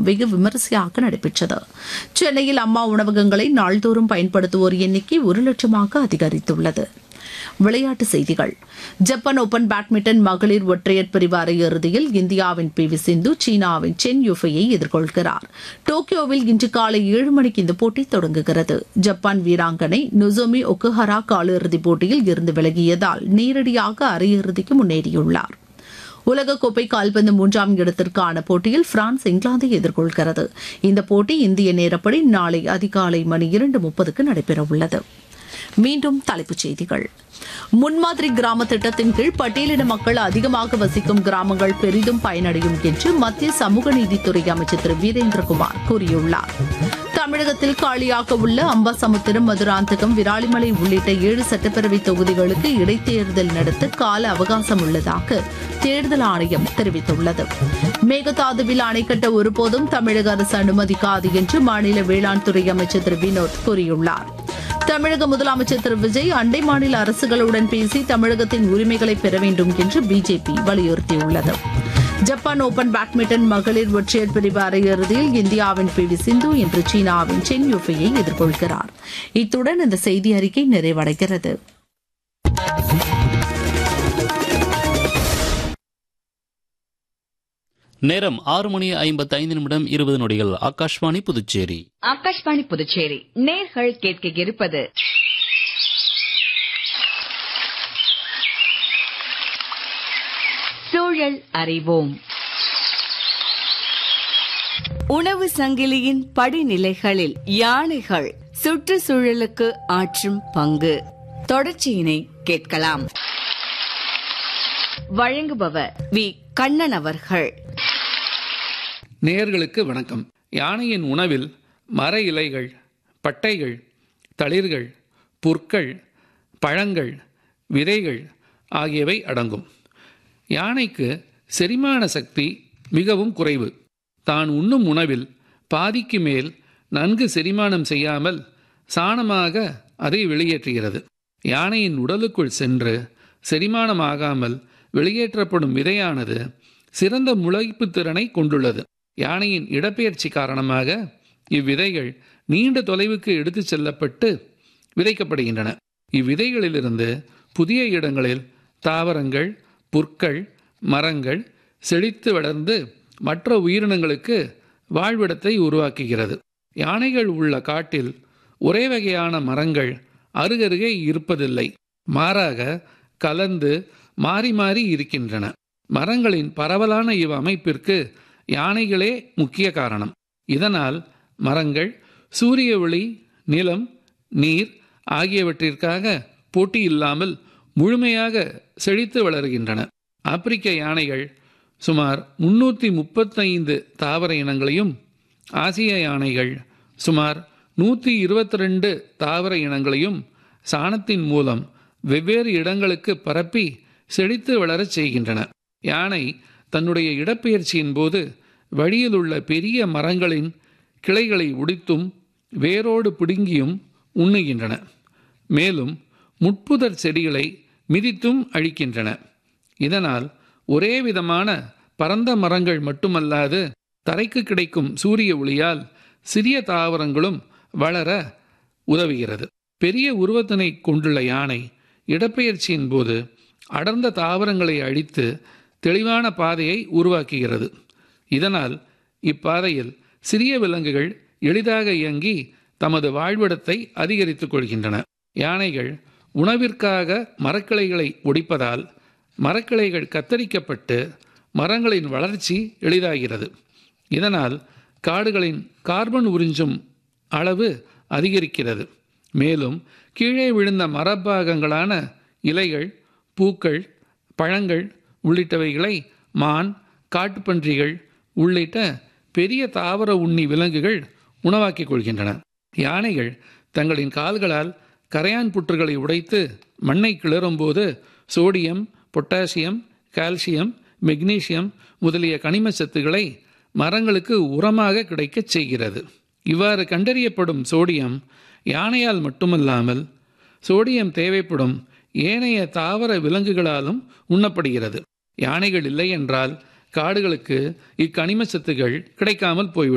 வெகு விமரிசையாக நடைபெற்றது சென்னையில் அம்மா உணவகங்களை நாள்தோறும் பயன்படுத்துவோர் எண்ணிக்கை ஒரு லட்சமாக அதிகரித்துள்ளது விளையாட்டுச் செய்திகள் ஜப்பான் ஓபன் பேட்மிண்டன் மகளிர் ஒற்றையர் பிரிவு அரையிறுதியில் இந்தியாவின் பி வி சிந்து சீனாவின் சென் யுஃபையை எதிர்கொள்கிறார் டோக்கியோவில் இன்று காலை ஏழு மணிக்கு இந்த போட்டி தொடங்குகிறது ஜப்பான் வீராங்கனை நொசோமி ஒக்குஹரா காலிறுதிப் போட்டியில் இருந்து விலகியதால் நேரடியாக அரையிறுதிக்கு முன்னேறியுள்ளார் உலகக்கோப்பை கால்பந்து மூன்றாம் இடத்திற்கான போட்டியில் பிரான்ஸ் இங்கிலாந்தை எதிர்கொள்கிறது இந்த போட்டி இந்திய நேரப்படி நாளை அதிகாலை மணி இரண்டு முப்பதுக்கு நடைபெறவுள்ளது மீண்டும் தலைப்புச் செய்திகள் முன்மாதிரி கிராம திட்டத்தின் கீழ் பட்டியலின மக்கள் அதிகமாக வசிக்கும் கிராமங்கள் பெரிதும் பயனடையும் என்று மத்திய சமூக நீதித்துறை அமைச்சர் திரு வீரேந்திரகுமார் கூறியுள்ளார் தமிழகத்தில் காலியாக உள்ள அம்பாசமுத்திரம் மதுராந்தகம் விராலிமலை உள்ளிட்ட ஏழு சட்டப்பேரவை தொகுதிகளுக்கு இடைத்தேர்தல் நடத்த கால அவகாசம் உள்ளதாக தேர்தல் ஆணையம் தெரிவித்துள்ளது மேகதாதுவில் அணை கட்ட ஒருபோதும் தமிழக அரசு அனுமதிக்காது என்று மாநில வேளாண் துறை அமைச்சர் திரு வினோத் கூறியுள்ளார் தமிழக முதலமைச்சர் திரு விஜய் அண்டை மாநில அரசுகளுடன் பேசி தமிழகத்தின் உரிமைகளை பெற வேண்டும் என்று பிஜேபி வலியுறுத்தியுள்ளது ஜப்பான் ஓபன் பேட்மிண்டன் மகளிர் ஒற்றையர் பிரிவு அரையிறுதியில் இந்தியாவின் பி வி சிந்து இன்று சீனாவின் சென் யுஃபையை எதிர்கொள்கிறார் இத்துடன் இந்த செய்தி அறிக்கை நிறைவடைகிறது நேரம் ஆறு மணி ஐம்பத்தி ஐந்து நிமிடம் இருபது நொடிகள் ஆகாஷ்வாணி புதுச்சேரி ஆகாஷ்வாணி புதுச்சேரி நேர்கள் கேட்க இருப்பது சூழல் அறிவோம் உணவு சங்கிலியின் படிநிலைகளில் யானைகள் சுற்றுச்சூழலுக்கு ஆற்றும் பங்கு தொடர்ச்சியினை கேட்கலாம் வழங்குபவர் வி கண்ணன் அவர்கள் நேயர்களுக்கு வணக்கம் யானையின் உணவில் மர இலைகள் பட்டைகள் தளிர்கள் புற்கள் பழங்கள் விதைகள் ஆகியவை அடங்கும் யானைக்கு செரிமான சக்தி மிகவும் குறைவு தான் உண்ணும் உணவில் பாதிக்கு மேல் நன்கு செரிமானம் செய்யாமல் சாணமாக அதை வெளியேற்றுகிறது யானையின் உடலுக்குள் சென்று செரிமானமாகாமல் வெளியேற்றப்படும் விதையானது சிறந்த முளைப்பு திறனை கொண்டுள்ளது யானையின் இடப்பெயர்ச்சி காரணமாக இவ்விதைகள் நீண்ட தொலைவுக்கு எடுத்துச் செல்லப்பட்டு விதைக்கப்படுகின்றன இவ்விதைகளிலிருந்து புதிய இடங்களில் தாவரங்கள் புற்கள் மரங்கள் செழித்து வளர்ந்து மற்ற உயிரினங்களுக்கு வாழ்விடத்தை உருவாக்குகிறது யானைகள் உள்ள காட்டில் ஒரே வகையான மரங்கள் அருகருகே இருப்பதில்லை மாறாக கலந்து மாறி மாறி இருக்கின்றன மரங்களின் பரவலான இவ் அமைப்பிற்கு யானைகளே முக்கிய காரணம் இதனால் மரங்கள் சூரிய ஒளி நிலம் நீர் ஆகியவற்றிற்காக போட்டி இல்லாமல் முழுமையாக செழித்து வளர்கின்றன ஆப்பிரிக்க யானைகள் சுமார் முன்னூற்றி முப்பத்தைந்து தாவர இனங்களையும் ஆசிய யானைகள் சுமார் நூற்றி இருபத்தி ரெண்டு தாவர இனங்களையும் சாணத்தின் மூலம் வெவ்வேறு இடங்களுக்கு பரப்பி செழித்து வளரச் செய்கின்றன யானை தன்னுடைய இடப்பெயர்ச்சியின் போது வழியில் உள்ள பெரிய மரங்களின் கிளைகளை உடித்தும் வேரோடு பிடுங்கியும் உண்ணுகின்றன மேலும் முட்புதர் செடிகளை மிதித்தும் அழிக்கின்றன இதனால் ஒரே விதமான பரந்த மரங்கள் மட்டுமல்லாது தரைக்கு கிடைக்கும் சூரிய ஒளியால் சிறிய தாவரங்களும் வளர உதவுகிறது பெரிய உருவத்தினை கொண்டுள்ள யானை இடப்பெயர்ச்சியின் போது அடர்ந்த தாவரங்களை அழித்து தெளிவான பாதையை உருவாக்குகிறது இதனால் இப்பாதையில் சிறிய விலங்குகள் எளிதாக இயங்கி தமது வாழ்விடத்தை அதிகரித்துக் கொள்கின்றன யானைகள் உணவிற்காக மரக்கிளைகளை ஒடிப்பதால் மரக்கிளைகள் கத்தரிக்கப்பட்டு மரங்களின் வளர்ச்சி எளிதாகிறது இதனால் காடுகளின் கார்பன் உறிஞ்சும் அளவு அதிகரிக்கிறது மேலும் கீழே விழுந்த மரபாகங்களான இலைகள் பூக்கள் பழங்கள் உள்ளிட்டவைகளை மான் காட்டுப்பன்றிகள் உள்ளிட்ட பெரிய தாவர உண்ணி விலங்குகள் உணவாக்கிக் கொள்கின்றன யானைகள் தங்களின் கால்களால் கரையான் புற்றுகளை உடைத்து மண்ணை கிளறும்போது சோடியம் பொட்டாசியம் கால்சியம் மெக்னீசியம் முதலிய கனிம சத்துக்களை மரங்களுக்கு உரமாக கிடைக்கச் செய்கிறது இவ்வாறு கண்டறியப்படும் சோடியம் யானையால் மட்டுமல்லாமல் சோடியம் தேவைப்படும் ஏனைய தாவர விலங்குகளாலும் உண்ணப்படுகிறது யானைகள் இல்லை என்றால் காடுகளுக்கு இக்கனிம சத்துகள் கிடைக்காமல் போய்விடும்